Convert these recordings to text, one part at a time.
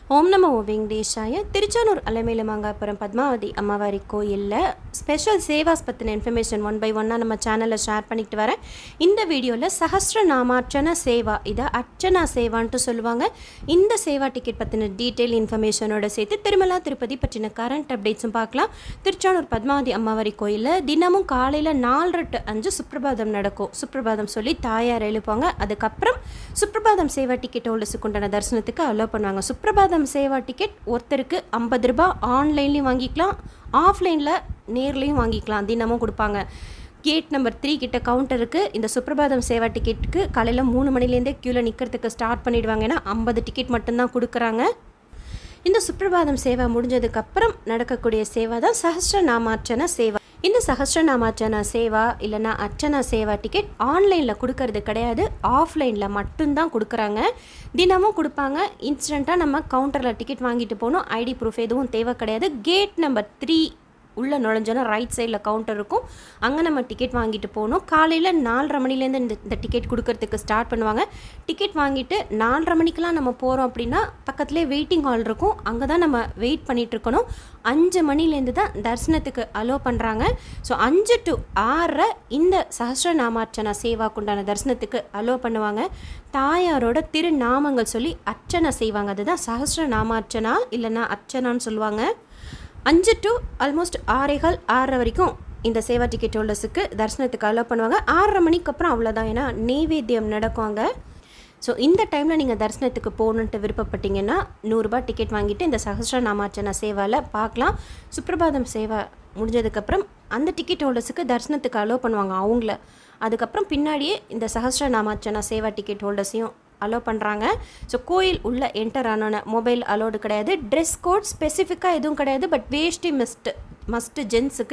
ஓம் நமோ வெங்கடேஷாய திருச்சானூர் அலமேலு மாங்காப்புரம் பத்மாவதி அம்மாவாரி கோயிலில் ஸ்பெஷல் சேவாஸ் பற்றின இன்ஃபர்மேஷன் ஒன் பை ஒன்னாக நம்ம சேனலில் ஷேர் பண்ணிக்கிட்டு வரேன் இந்த வீடியோவில் சஹஸ்ர நாமார்ச்சன சேவா இதை அர்ச்சனா சேவான்ட்டு சொல்லுவாங்க இந்த சேவா டிக்கெட் பற்றின டீட்டெயில் இன்ஃபர்மேஷனோட சேர்த்து திருமலா திருப்பதி பற்றின கரண்ட் அப்டேட்ஸும் பார்க்கலாம் திருச்சானூர் பத்மாவதி அம்மாவாரி கோயிலில் தினமும் காலையில் நாலு டு அஞ்சு சுப்பிரபாதம் நடக்கும் சுப்பிரபாதம் சொல்லி தாயார் எழுப்பாங்க அதுக்கப்புறம் சுப்பிரபாதம் சேவா டிக்கெட் ஹோல்டர்ஸுக்கு உண்டான தரிசனத்துக்கு அலோவ் பண்ணுவாங்க சுப்பிரபாதம் சேவா டிக்கெட் ஒருத்தருக்கு ஐம்பது ரூபாய் ஆன்லைன்லேயும் வாங்கிக்கலாம் ஆஃப்லைனில் நேர்லேயும் வாங்கிக்கலாம் தினமும் கொடுப்பாங்க கேட் நம்பர் த்ரீ கிட்ட கவுண்டருக்கு இந்த சுப்பிரபாதம் சேவா டிக்கெட்டுக்கு காலையில் மூணு மணிலேருந்தே க்யூவில் நிற்கிறதுக்கு ஸ்டார்ட் பண்ணிடுவாங்க ஏன்னா ஐம்பது டிக்கெட் மட்டும்தான் கொடுக்குறாங்க இந்த சுப்பிரபாதம் சேவா முடிஞ்சதுக்கப்புறம் நடக்கக்கூடிய சேவா தான் சஹஸ்ர நாமார்ச்சன சேவா இந்த சஹஸ்ரநாமார்ச்சனா சேவா இல்லைன்னா அர்ச்சனா சேவா டிக்கெட் ஆன்லைனில் கொடுக்கறது கிடையாது ஆஃப்லைனில் மட்டும்தான் கொடுக்குறாங்க தினமும் கொடுப்பாங்க இன்ஸ்டண்ட்டாக நம்ம கவுண்டரில் டிக்கெட் வாங்கிட்டு போகணும் ஐடி ப்ரூஃப் எதுவும் தேவை கிடையாது கேட் நம்பர் த்ரீ உள்ளே நுழைஞ்சோன்னா ரைட் சைடில் கவுண்டர் இருக்கும் அங்கே நம்ம டிக்கெட் வாங்கிட்டு போகணும் காலையில் நாலரை மணிலேருந்து இந்த இந்த டிக்கெட் கொடுக்கறதுக்கு ஸ்டார்ட் பண்ணுவாங்க டிக்கெட் வாங்கிட்டு நாலரை மணிக்கெலாம் நம்ம போகிறோம் அப்படின்னா பக்கத்துலேயே வெயிட்டிங் ஹால் இருக்கும் அங்கே தான் நம்ம வெயிட் பண்ணிட்டு இருக்கணும் அஞ்சு மணிலேருந்து தான் தரிசனத்துக்கு அலோ பண்ணுறாங்க ஸோ அஞ்சு டு ஆறரை இந்த சஹஸ்ரநாமார்ச்சனா சேவாக்குண்டான தரிசனத்துக்கு அலோ பண்ணுவாங்க தாயாரோட திருநாமங்கள் சொல்லி அர்ச்சனை செய்வாங்க அதுதான் சஹஸ்ரநாமார்ச்சனா இல்லைன்னா அர்ச்சனான்னு சொல்லுவாங்க அஞ்சு டு ஆல்மோஸ்ட் ஆறேகால் ஆறரை வரைக்கும் இந்த சேவா டிக்கெட் ஹோல்டர்ஸுக்கு தரிசனத்துக்கு அலோவ் பண்ணுவாங்க ஆறரை மணிக்கு அப்புறம் அவ்வளோதான் ஏன்னா நெய்வேத்தியம் நடக்கும் அங்கே ஸோ இந்த டைமில் நீங்கள் தரிசனத்துக்கு போகணுன்ட்டு விருப்பப்பட்டீங்கன்னா நூறுரூபா டிக்கெட் வாங்கிட்டு இந்த சஹஸ்ர நாமார்ச்சனா சேவாவில் பார்க்கலாம் சுப்பிரபாதம் சேவா முடிஞ்சதுக்கப்புறம் அந்த டிக்கெட் ஹோல்டர்ஸுக்கு தரிசனத்துக்கு அலோவ் பண்ணுவாங்க அவங்கள அதுக்கப்புறம் பின்னாடியே இந்த சஹஸ்ர நாமார்ச்சனா சேவா டிக்கெட் ஹோல்டர்ஸையும் அலோவ் பண்ணுறாங்க ஸோ கோயில் உள்ளே என்டர் ஆனோன மொபைல் அலோடு கிடையாது ட்ரெஸ் கோட் ஸ்பெசிஃபிக்காக எதுவும் கிடையாது பட் வேஷ்டி மஸ்ட் மஸ்ட்டு ஜென்ஸுக்கு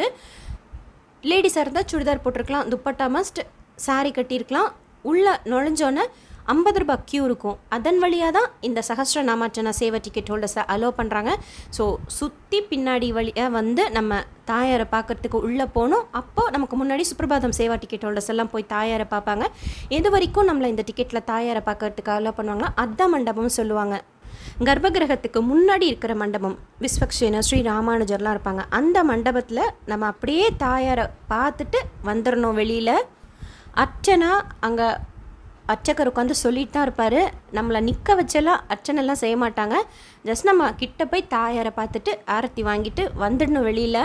லேடிஸாக இருந்தால் சுடிதார் போட்டிருக்கலாம் துப்பட்டா மஸ்ட் சாரீ கட்டியிருக்கலாம் உள்ளே நுழைஞ்சோன்னே ஐம்பது ரூபாய் க்யூ இருக்கும் அதன் வழியாக தான் இந்த சஹஸ்ர நாமார்ச்சனா சேவை டிக்கெட் ஹோல்டர்ஸை அலோவ் பண்ணுறாங்க ஸோ சுற்றி பின்னாடி வழியாக வந்து நம்ம தாயாரை பார்க்கறதுக்கு உள்ளே போகணும் அப்போது நமக்கு முன்னாடி சுப்பிரபாதம் சேவா டிக்கெட் ஹோல்டர்ஸ் எல்லாம் போய் தாயாரை பார்ப்பாங்க எது வரைக்கும் நம்மளை இந்த டிக்கெட்டில் தாயாரை பார்க்கறதுக்கு அலோவ் பண்ணுவாங்கன்னா அர்த்த மண்டபம்னு சொல்லுவாங்க கர்ப்பகிரகத்துக்கு முன்னாடி இருக்கிற மண்டபம் விஸ்வக்ஷேனர் ஸ்ரீ ராமானுஜர்லாம் இருப்பாங்க அந்த மண்டபத்தில் நம்ம அப்படியே தாயாரை பார்த்துட்டு வந்துடணும் வெளியில் அர்ச்சனா அங்கே அர்ச்சகர் உட்காந்து சொல்லிட்டு தான் இருப்பார் நம்மளை நிற்க வச்செல்லாம் அர்ச்சனைலாம் செய்ய மாட்டாங்க ஜஸ்ட் நம்ம கிட்ட போய் தாயாரை பார்த்துட்டு ஆரத்தி வாங்கிட்டு வந்துடணும் வெளியில்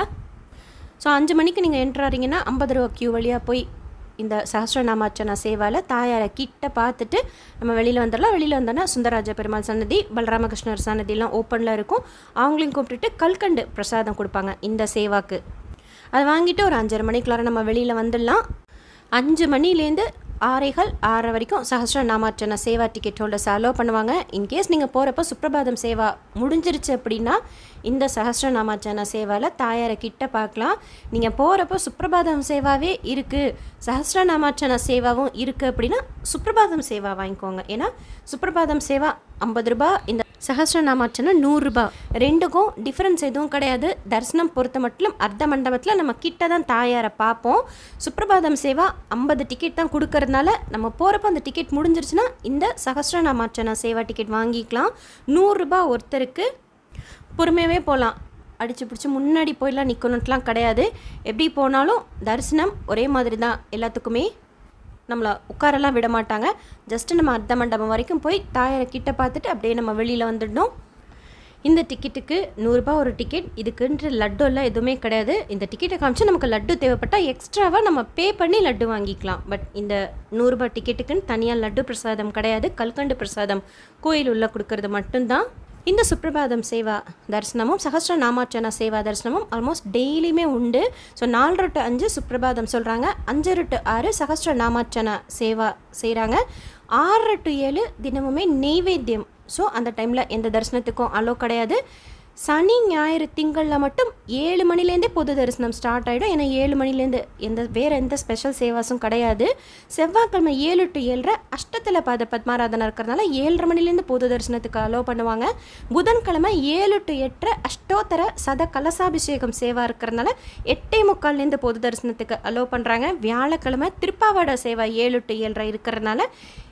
ஸோ அஞ்சு மணிக்கு நீங்கள் என்ட்ராறீங்கன்னா ஐம்பது ரூபா க்யூ வழியாக போய் இந்த சஹஸ்ரநாமார்ச்சனா சேவாவில் தாயாரை கிட்ட பார்த்துட்டு நம்ம வெளியில் வந்துடலாம் வெளியில் வந்தோன்னா சுந்தரராஜ பெருமாள் சன்னதி பலராமகிருஷ்ணர் சன்னதிலாம் ஓப்பனில் இருக்கும் அவங்களையும் கூப்பிட்டுட்டு கல்கண்டு பிரசாதம் கொடுப்பாங்க இந்த சேவாக்கு அதை வாங்கிட்டு ஒரு அஞ்சரை மணிக்குள்ளார நம்ம வெளியில் வந்துடலாம் அஞ்சு மணிலேருந்து ஆரைகள் ஆறரை வரைக்கும் சஹஸ்ர நாமார்ச்சன சேவா டிக்கெட் ஹோல்டர்ஸ் அலோவ் பண்ணுவாங்க இன்கேஸ் நீங்கள் போகிறப்ப சுப்பிரபாதம் சேவா முடிஞ்சிருச்சு அப்படின்னா இந்த சஹஸ்ர நாமார்ச்சன சேவாவில் தாயாரை கிட்ட பார்க்கலாம் நீங்கள் போகிறப்ப சுப்பிரபாதம் சேவாவே இருக்குது சஹஸ்ர நாமார்ச்சன சேவாவும் இருக்குது அப்படின்னா சுப்பிரபாதம் சேவா வாங்கிக்கோங்க ஏன்னா சுப்பிரபாதம் சேவா ஐம்பது ரூபாய் இந்த சஹஸ்ரநாமார்ச்சனை நூறுரூபா ரெண்டுக்கும் டிஃப்ரென்ஸ் எதுவும் கிடையாது தரிசனம் பொறுத்த மட்டும் அர்த்த மண்டபத்தில் நம்ம கிட்ட தான் தாயாரை பார்ப்போம் சுப்பிரபாதம் சேவா ஐம்பது டிக்கெட் தான் கொடுக்கறதுனால நம்ம போகிறப்ப அந்த டிக்கெட் முடிஞ்சிருச்சுன்னா இந்த சஹஸ்ரநாமார்ச்சனா சேவா டிக்கெட் வாங்கிக்கலாம் நூறுரூபா ஒருத்தருக்கு பொறுமையாகவே போகலாம் அடித்து பிடிச்சி முன்னாடி போயெல்லாம் நிற்கணுன்ட்டுலாம் கிடையாது எப்படி போனாலும் தரிசனம் ஒரே மாதிரி தான் எல்லாத்துக்குமே நம்மளை உட்காரெல்லாம் விட மாட்டாங்க ஜஸ்ட்டு நம்ம அர்த்த மண்டபம் வரைக்கும் போய் தாயாரை கிட்ட பார்த்துட்டு அப்படியே நம்ம வெளியில் வந்துடணும் இந்த டிக்கெட்டுக்கு நூறுரூபா ஒரு டிக்கெட் இதுக்குன்ற லட்டு எல்லாம் எதுவுமே கிடையாது இந்த டிக்கெட்டை காமிச்சு நமக்கு லட்டு தேவைப்பட்டால் எக்ஸ்ட்ராவாக நம்ம பே பண்ணி லட்டு வாங்கிக்கலாம் பட் இந்த நூறுரூபா டிக்கெட்டுக்குன்னு தனியாக லட்டு பிரசாதம் கிடையாது கல்கண்டு பிரசாதம் கோயில் உள்ள கொடுக்கறது மட்டும்தான் இந்த சுப்பிரபாதம் சேவா தரிசனமும் சஹஸ்ர நாமார்ச்சனா சேவா தரிசனமும் ஆல்மோஸ்ட் டெய்லியுமே உண்டு ஸோ நாலு டு அஞ்சு சுப்பிரபாதம் சொல்கிறாங்க அஞ்சு டு ஆறு சஹஸ்ர நாமார்ச்சனா சேவா செய்கிறாங்க ஆறு டு ஏழு தினமுமே நெய்வேத்தியம் ஸோ அந்த டைமில் எந்த தரிசனத்துக்கும் அலோ கிடையாது சனி ஞாயிறு திங்களில் மட்டும் ஏழு மணிலேருந்தே பொது தரிசனம் ஸ்டார்ட் ஆகிடும் ஏன்னா ஏழு மணிலேருந்து எந்த வேறு எந்த ஸ்பெஷல் சேவாஸும் கிடையாது செவ்வாய்க்கிழமை ஏழு டு ஏழரை அஷ்டத்தில் பாத பத்மாராதனை இருக்கிறதுனால ஏழரை மணிலேருந்து பொது தரிசனத்துக்கு அலோவ் பண்ணுவாங்க புதன்கிழமை ஏழு டு எட்டரை அஷ்டோத்தர சத கலசாபிஷேகம் சேவா இருக்கிறதுனால எட்டே முக்கால்லேருந்து பொது தரிசனத்துக்கு அலோவ் பண்ணுறாங்க வியாழக்கிழமை திருப்பாவாட சேவா ஏழு டு ஏழரை இருக்கிறதுனால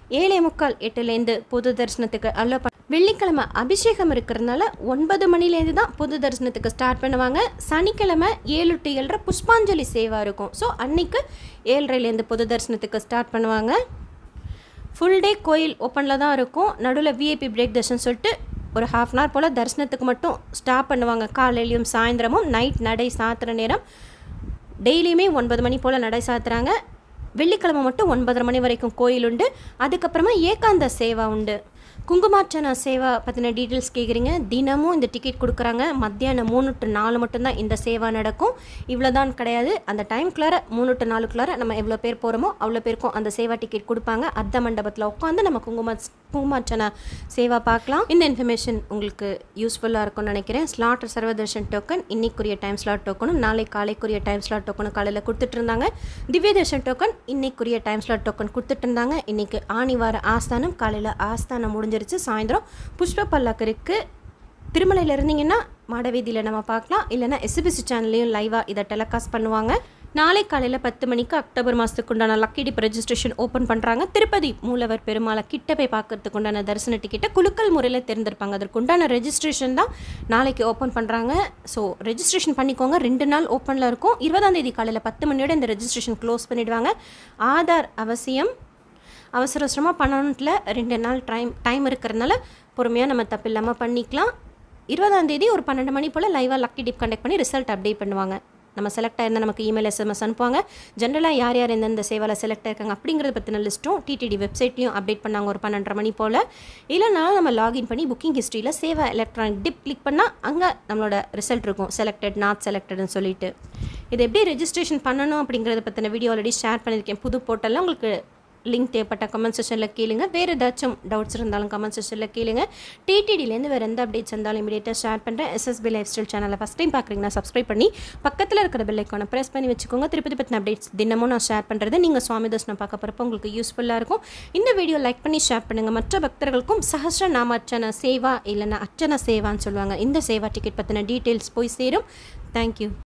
ஏழே முக்கால் எட்டுலேருந்து பொது தரிசனத்துக்கு அல்ல வெள்ளிக்கிழமை அபிஷேகம் இருக்கிறதுனால ஒன்பது மணிலேருந்து தான் பொது தரிசனத்துக்கு ஸ்டார்ட் பண்ணுவாங்க சனிக்கிழமை ஏழு டு ஏழரை புஷ்பாஞ்சலி சேவா இருக்கும் ஸோ அன்னைக்கு ஏழரைலேருந்து பொது தரிசனத்துக்கு ஸ்டார்ட் பண்ணுவாங்க ஃபுல் டே கோயில் ஓப்பனில் தான் இருக்கும் நடுவில் விஐபி பிரேக் தர்ஷன் சொல்லிட்டு ஒரு ஹாஃப் அன் ஹவர் போல் தரிசனத்துக்கு மட்டும் ஸ்டாப் பண்ணுவாங்க காலையிலையும் சாயந்தரமும் நைட் நடை சாத்துற நேரம் டெய்லியுமே ஒன்பது மணி போல் நடை சாத்துறாங்க வெள்ளிக்கிழமை மட்டும் ஒன்பதரை மணி வரைக்கும் கோயில் உண்டு அதுக்கப்புறமா ஏகாந்த சேவா உண்டு குங்குமார்ச்சனா சேவா பற்றின டீட்டெயில்ஸ் கேட்குறீங்க தினமும் இந்த டிக்கெட் கொடுக்குறாங்க மத்தியானம் மூணு டு நாலு மட்டும்தான் இந்த சேவா நடக்கும் இவ்வளோதான் கிடையாது அந்த டைம்குள்ளார மூணு டு நாலுக்குள்ளார நம்ம எவ்வளோ பேர் போகிறோமோ அவ்வளோ பேருக்கும் அந்த சேவா டிக்கெட் கொடுப்பாங்க அர்த்த மண்டபத்தில் உட்காந்து நம்ம குங்கும குங்குமார்ச்சனா சேவா பார்க்கலாம் இந்த இன்ஃபர்மேஷன் உங்களுக்கு யூஸ்ஃபுல்லாக இருக்கும்னு நினைக்கிறேன் ஸ்லாட் சர்வதர்ஷன் டோக்கன் இன்னைக்குரிய டைம் ஸ்லாட் டோக்கனும் நாளை காலைக்குரிய டைம் ஸ்லாட் டோக்கனும் காலையில் கொடுத்துட்டு இருந்தாங்க திவ்ய தர்ஷன் டோக்கன் இன்னைக்குரிய டைம் ஸ்லாட் டோக்கன் கொடுத்துட்டு இருந்தாங்க இன்னைக்கு ஆணிவார ஆஸ்தானம் காலையில் ஆஸ்தானம் முடிஞ்சிருச்சு சாயந்தரம் புஷ்ப பல்லாக்கு இருக்குது திருமலையில் இருந்தீங்கன்னா மாடவீதியில் நம்ம பார்க்கலாம் இல்லைன்னா எஸ்பிசி சேனல்லையும் லைவாக இதை டெலகாஸ்ட் பண்ணுவாங்க நாளை காலையில் பத்து மணிக்கு அக்டோபர் மாதத்துக்கு உண்டான லக்கி டிப் ரெஜிஸ்ட்ரேஷன் ஓப்பன் பண்ணுறாங்க திருப்பதி மூலவர் பெருமாளை கிட்ட போய் பார்க்கறதுக்கு உண்டான தரிசன டிக்கெட்டை குலுக்கல் முறையில் தேர்ந்தெடுப்பாங்க அதற்கு உண்டான ரெஜிஸ்ட்ரேஷன் தான் நாளைக்கு ஓப்பன் பண்ணுறாங்க ஸோ ரெஜிஸ்ட்ரேஷன் பண்ணிக்கோங்க ரெண்டு நாள் ஓப்பனில் இருக்கும் இருபதாம் தேதி காலையில் பத்து மணியோட இந்த ரெஜிஸ்ட்ரேஷன் க்ளோஸ் பண்ணிடுவாங்க ஆதார் அவசியம் அவசர அவசரமாக பண்ணணுன்ட்டில் ரெண்டு நாள் டைம் டைம் இருக்கிறதுனால பொறுமையாக நம்ம தப்பு இல்லாமல் பண்ணிக்கலாம் இருபதாம் தேதி ஒரு பன்னெண்டு மணி போல் லைவாக லக்கி டிப் கண்டக்ட் பண்ணி ரிசல்ட் அப்டேட் பண்ணுவாங்க நம்ம செலக்ட் ஆயிருந்தால் நமக்கு இமெயில் எஸ்எம்எஸ் அனுப்புவாங்க ஜென்ரலாக யார் யார் எந்தெந்த சேவையில் செலக்ட் ஆயிருக்காங்க அப்படிங்கிறத பற்றின லிஸ்ட்டும் டிடிடி வெப்சைட்லையும் அப்டேட் பண்ணாங்க ஒரு பன்னெண்டரை மணி போல் இல்லைனா நம்ம லாகின் பண்ணி புக்கிங் ஹிஸ்ட்ரியில் சேவா எலக்ட்ரானிக் டிப் கிளிக் பண்ணால் அங்கே நம்மளோட ரிசல்ட் இருக்கும் செலக்டட் நாட் செலக்டட்னு சொல்லிட்டு இது எப்படி ரெஜிஸ்ட்ரேஷன் பண்ணணும் அப்படிங்கிறத பற்றின வீடியோ ஆல்ரெடி ஷேர் பண்ணியிருக்கேன் புது போர்ட்டலில் உங்களுக்கு லிங்க் தேவைப்பட்ட கமெண்ட் செஷனில் கேளுங்க வேறு ஏதாச்சும் டவுட்ஸ் இருந்தாலும் கமெண்ட் செஷனில் கேளுங்க டிடிடிலேருந்து வேறு எந்த அப்டேட்ஸ் இருந்தாலும் இமீடியட்டாக ஷேர் பண்ணுறேன் எஸ்எஸ்பி லைஃப் ஸ்டைல் சேனலை ஃபஸ்ட் டைம் பார்க்குறீங்கன்னா சப்ஸ்கிரைப் பண்ணி பக்கத்தில் இருக்கிற பெல் ஐக்கானை ப்ரெஸ் பண்ணி வச்சுக்கோங்க திருப்பதி பற்றின அப்டேட்ஸ் தினமும் நான் ஷேர் பண்ணுறது நீங்கள் சுவாமி தர்ஷனம் பார்க்க போகிறப்போ உங்களுக்கு யூஸ்ஃபுல்லாக இருக்கும் இந்த வீடியோ லைக் பண்ணி ஷேர் பண்ணுங்கள் மற்ற பக்தர்களுக்கும் சஹஸ்ர நாம அர்ச்சனா சேவா இல்லைன்னா அர்ச்சனா சேவான்னு சொல்லுவாங்க இந்த சேவா டிக்கெட் பற்றின டீட்டெயில்ஸ் போய் சேரும் தேங்க்யூ